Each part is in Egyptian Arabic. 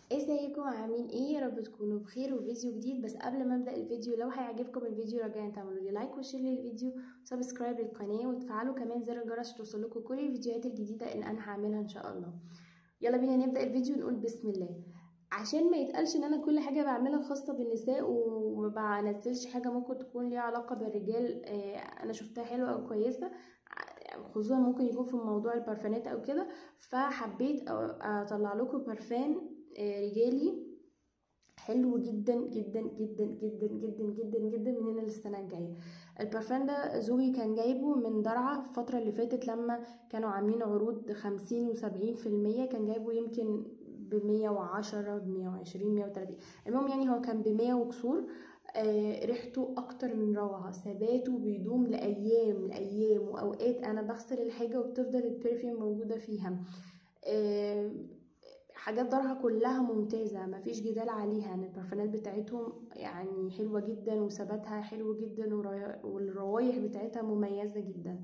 ازيكم عاملين ايه يا رب تكونوا بخير وفيديو جديد بس قبل ما ابدا الفيديو لو هيعجبكم الفيديو رجاء تعملوا لي لايك وشير للفيديو وسبسكرايب للقناه وتفعلوا كمان زر الجرس عشان توصلكم كل الفيديوهات الجديده اللي انا هعملها ان شاء الله يلا بينا نبدا الفيديو ونقول بسم الله عشان ما يتقالش ان انا كل حاجه بعملها خاصه بالنساء وما بنزلش حاجه ممكن تكون ليها علاقه بالرجال انا شفتها حلوه او كويسه خصوصا ممكن يكون في موضوع البرفانات او كده فحبيت اطلع لكم برفان رجالي حلو جدا جدا جدا جدا جدا جدا جدا من هنا للسنة الجاية البرفان ده زوجي كان جايبه من درعا الفترة اللي فاتت لما كانوا عاملين عروض خمسين وسبعين في المية كان جايبه يمكن بمية وعشرة بمية وعشرين مية وتلاتين المهم يعني هو كان بمية وكسور آه ريحته اكتر من روعة ثباته بيدوم لايام لايام واوقات انا بغسل الحاجة وبتفضل البرفيوم موجودة فيها آه حاجات درها كلها ممتازة مفيش جدال عليها يعني البرفانات بتاعتهم يعني حلوة جدا وثباتها حلو جدا والروايح بتاعتها مميزة جدا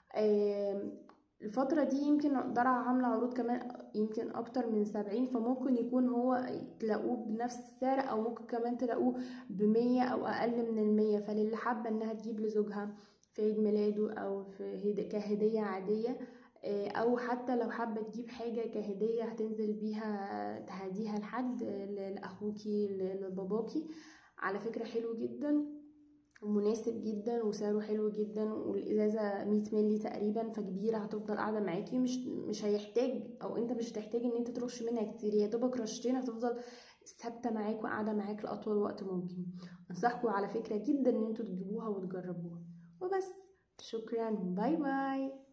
الفترة دي يمكن درع عاملة عروض كمان يمكن أكتر من سبعين فممكن يكون هو تلاقوه بنفس السعر أو ممكن كمان تلاقوه بمية أو أقل من المية فللي حابة إنها تجيب لزوجها في عيد ميلاده أو في كهدية عادية او حتى لو حابه تجيب حاجه كهديه هتنزل بيها تهديها لحد لاخوكي لباباكي على فكره حلو جدا ومناسب جدا وسعره حلو جدا والازازه 100 مللي تقريبا فكبيره هتفضل قاعده معاكي مش مش هيحتاج او انت مش هتحتاج ان انت ترش منها كتير هي دوبك رشتين هتفضل ثابته معاك وقاعده معاك لاطول وقت ممكن انصحكم على فكره جدا ان انتوا تجيبوها وتجربوها وبس شكرا باي باي